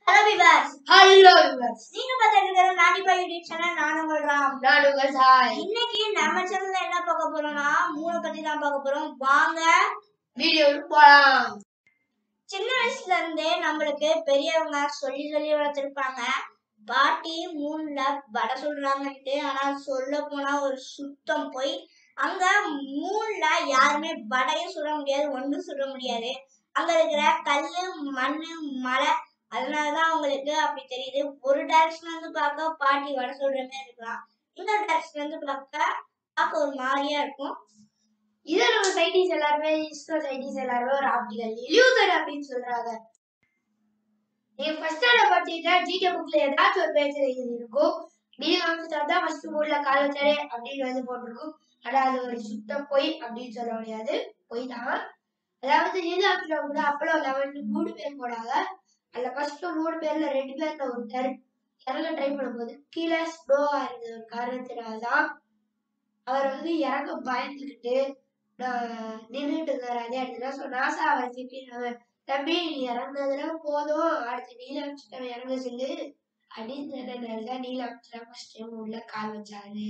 hello viewers hello viewers நீங்க பார்த்துட்டு இருக்கிற நாடிப்பா யூடியூப் சேனல் நான் உங்கள் ராம் நான் உங்கள் சாய் இன்னைக்கு நம்ம சேனல்ல என்ன பார்க்க போறோம்னா மூணை பத்தி தான் பார்க்க போறோம் வாங்க வீடியோவுக்கு போலாம் சின்ன வயசுல இருந்தே நம்மளுக்கு பெரியவங்க சொல்லி சொல்லி வளர்த்திருப்பாங்க பாட்டி மூணுல வடை சொல்றாங்கன்ட்டு ஆனா சொல்ல போனா ஒரு சுத்தம் போய் அங்க மூணுல யாருமே வடையும் சுட முடியாது ஒன்றும் சுட முடியாது அங்க இருக்கிற கல்லு மண்ணு மலை அதனாலதான் அவங்களுக்கு அப்படி தெரியுது ஒரு டைரக்ஷன் வந்து பார்க்க பாட்டி வடை சொல்ற மாதிரி இருக்கலாம் இன்னொரு டைரக்ஷன் வந்து பார்க்க பார்க்க ஒரு மாதிரியா இருக்கும் இதை நம்ம சைடிஸ் எல்லாருமே இஸ்ரோ சைடிஸ் எல்லாருமே ஒரு ஆப்டிகல் இல்யூசர் அப்படின்னு சொல்றாங்க நீங்க ஃபர்ஸ்ட் ஸ்டாண்டர்ட் பார்த்தீங்கன்னா ஜிகே புக்ல ஏதாச்சும் ஒரு பேஜ் இருக்கும் நீங்க அமைச்சா தான் ஃபர்ஸ்ட் மூட்ல கால் வச்சாரு அப்படின்னு வந்து போட்டிருக்கும் ஆனா அது ஒரு சுத்த பொய் அப்படின்னு சொல்ல முடியாது பொய் தான் அதாவது நீல ஆப்ஷன்ல கூட அப்பளோ லெவன் மூணு பேர் போனாங்க அதுல ஃபர்ஸ்ட் மூணு பேர்ல ரெண்டு பேர்ல ஒருத்தர் இறங்க ட்ரை பண்ணும்போது கீழே ஸ்லோவா இருந்த ஒரு காரணத்தினால்தான் அவர் வந்து இறங்க பயந்துக்கிட்டு நின்றுட்டு இருந்தாரு அதே இடத்துல ஸோ நாசா அவரை திட்டினாங்க தம்பி நீ இறங்குனதுல போதும் அடுத்து நீலாட்சியம் இறங்க சொல்லு அப்படின்னு சொன்னதுனால நீலாட்சியம் ஃபர்ஸ்ட் டைம் உள்ள கால் வச்சாரு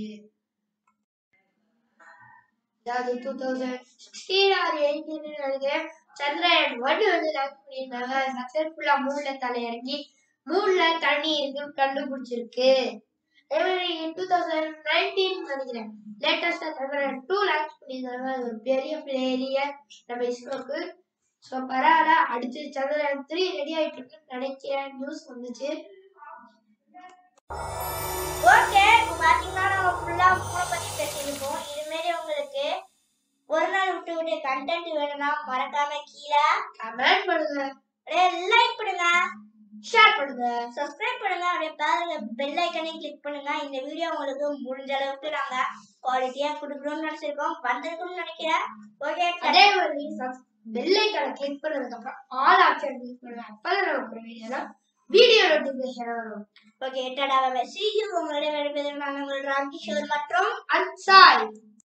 அதாவது two thousand sixteen or eighteen நினைக்கிறேன் சந்திரயான் ஒன் வந்து லான்ச் பண்ணியிருந்தாங்க சக்சஸ்ஃபுல்லா மூணுல தலை இறங்கி மூணுல தண்ணி இருக்குன்னு கண்டுபிடிச்சிருக்கு அதே மாதிரி டூ தௌசண்ட் நைன்டீன் நினைக்கிறேன் லேட்டஸ்டா சந்திரயான் டூ லான்ச் பண்ணியிருந்தாங்க அது ஒரு பெரிய பிளேயர் நம்ம இஸ்ரோக்கு ஸோ பரவாயில்ல அடுத்து சந்திரயான் த்ரீ ரெடி ஆயிட்டு இருக்குன்னு நினைக்கிறேன் நியூஸ் வந்துச்சு ஓகே இப்போ பாத்தீங்கன்னா நம்ம ஃபுல்லா மூணை பத்தி பேசியிருக்கோம் இது மாரி உங்களுக்கு ஒரு நாள் விட்டு விட்டு கண்டென்ட் வேணும்னா மறக்காம கீழே கமெண்ட் பண்ணுங்க அப்படியே லைக் பண்ணுங்க ஷேர் பண்ணுங்க சப்ஸ்கிரைப் பண்ணுங்க அப்படியே பாருங்க பெல் ஐக்கனையும் கிளிக் பண்ணுங்க இந்த வீடியோ உங்களுக்கு முடிஞ்ச அளவுக்கு நாங்க குவாலிட்டியா கொடுக்கணும்னு நினைச்சிருக்கோம் வந்திருக்கும்னு நினைக்கிறேன் ஓகே அதே மாதிரி பெல் ஐக்கான கிளிக் பண்ணதுக்கு அப்புறம் ஆல் ஆப்ஷன் கிளிக் பண்ணுங்க அப்பதான் நமக்கு ஒரு வீடியோ வீடியோ நோட்டிபிகேஷன் வரும் okay ta ta bye see you உங்களுடைய வேறு பேர் நான் உங்கள் ராம் கிஷோர் மற்றும் அன்சாய்